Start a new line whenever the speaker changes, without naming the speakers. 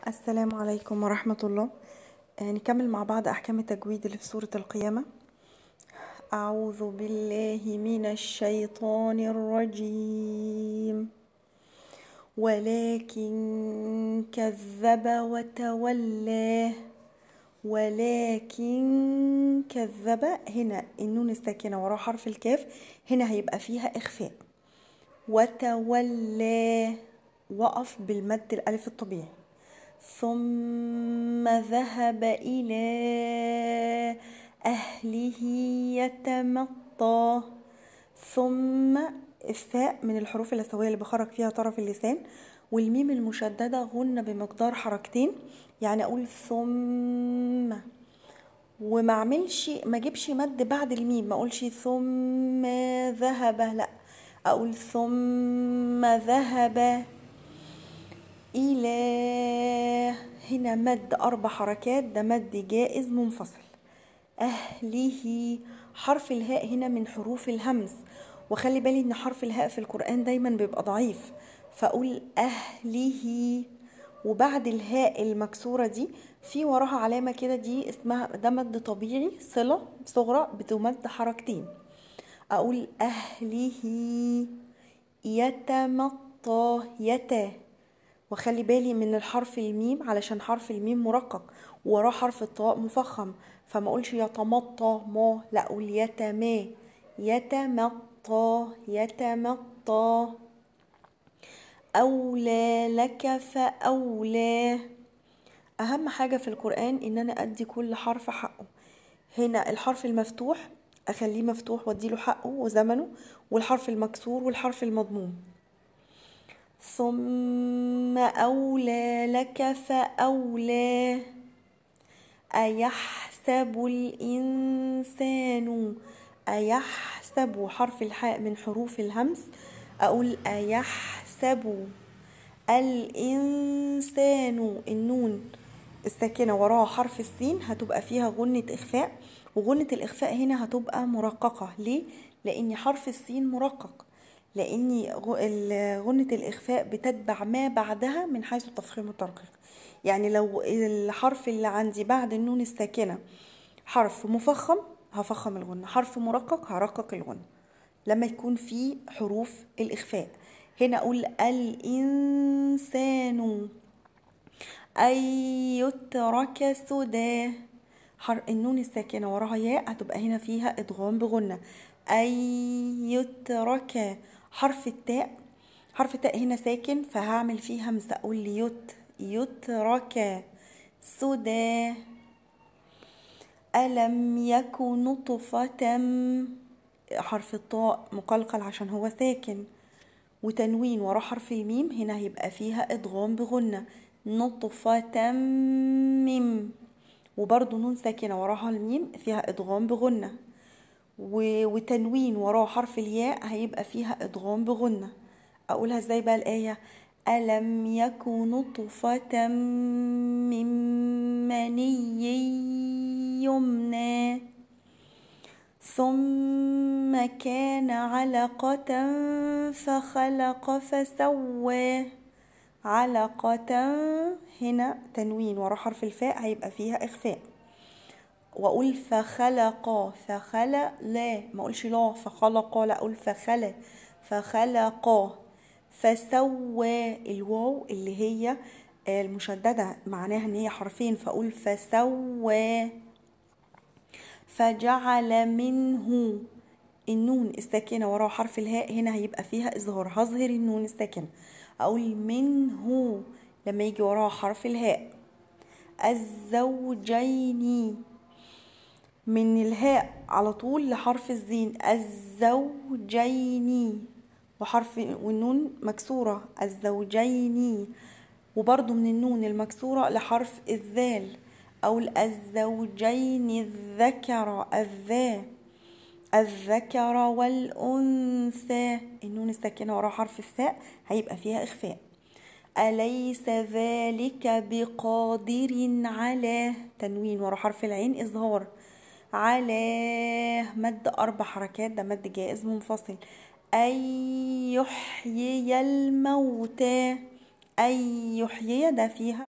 السلام عليكم ورحمة الله آه، نكمل مع بعض أحكام التجويد اللي في سورة القيامة أعوذ بالله من الشيطان الرجيم ولكن كذب وتولى ولكن كذب هنا النون الساكنة وراه حرف الكاف هنا هيبقى فيها إخفاء وتولى وقف بالمد الألف الطبيعي ثم ذهب إلى أهله يتمطى ثم الثاء من الحروف الأسوية اللي بخرج فيها طرف اللسان والميم المشددة غنة بمقدار حركتين يعني أقول ثم وما اعملش ما اجيبش مد بعد الميم ما اقولش ثم ذهب لا اقول ثم ذهب إلى هنا مد أربع حركات ده مد جائز منفصل أهله حرف الهاء هنا من حروف الهمز وخلي بالي إن حرف الهاء في القرآن دايما بيبقى ضعيف فأقول أهله وبعد الهاء المكسورة دي في وراها علامة كده دي اسمها ده مد طبيعي صلة صغرى بتمد حركتين أقول أهله يتمطى يتا وخلي بالي من الحرف الميم علشان حرف الميم مرقق وراه حرف الطاء مفخم فما اقولش يتمطى ما لا اقول يتما يتمطى يتمطى أولى لك فأولى أهم حاجة في القرآن إن أنا أدي كل حرف حقه هنا الحرف المفتوح أخليه مفتوح وأديله حقه وزمنه والحرف المكسور والحرف المضموم ثم أولى لك فأولى أيحسب الإنسان أيحسب حرف الحاء من حروف الهمس أقول أيحسب الإنسان النون الساكنة وراها حرف السين هتبقى فيها غنة إخفاء وغنة الإخفاء هنا هتبقى مرققة ليه؟ لأن حرف السين مرقق لأن غنة الإخفاء بتتبع ما بعدها من حيث التفخيم والترقيق يعني لو الحرف اللي عندي بعد النون الساكنة حرف مفخم هفخم الغنة حرف مرقق هرقق الغنة لما يكون في حروف الإخفاء هنا أقول الإنسان أن يترك سدى النون الساكنة وراها ياء هتبقى هنا فيها إدغام بغنة أن يترك حرف التاء حرف التاء هنا ساكن فهعمل فيه همزة أقول يت يترك سدى ألم يك نطفة حرف الطاء مقلقل عشان هو ساكن وتنوين ورا حرف الميم هنا هيبقى فيها إدغام بغنة نطفة ميم وبرضو نون ساكنة وراها الميم فيها إدغام بغنة وتنوين وراه حرف الياء هيبقى فيها إدغام بغنة أقولها إزاي بقى الآية ألم يك نطفة من مني يمنى ثم كان علقة فخلق فسوى علقة هنا تنوين ورا حرف الفاء هيبقى فيها إخفاء واقول فخلق فخلق لا ما اقولش لا فخلق لا اقول فخلق فخلق فسوى الواو اللي هي المشددة معناها ان هي حرفين فاقول فسوى فجعل منه النون الساكنة وراه حرف الهاء هنا هيبقى فيها إظهار هظهر النون الساكنة أقول منه لما يجي وراه حرف الهاء الزوجين من الهاء على طول لحرف الزين الزوجين وحرف والنون مكسورة الزوجين وبرضو من النون المكسورة لحرف الذال أو الزوجين الذكر الذا الذكر والأنثى النون الساكنة وراء حرف الثاء هيبقى فيها إخفاء أليس ذلك بقادر على تنوين ورا حرف العين إظهار على مد أربع حركات ده مد جائز منفصل أن يحيي الموتى أن يحيي ده فيها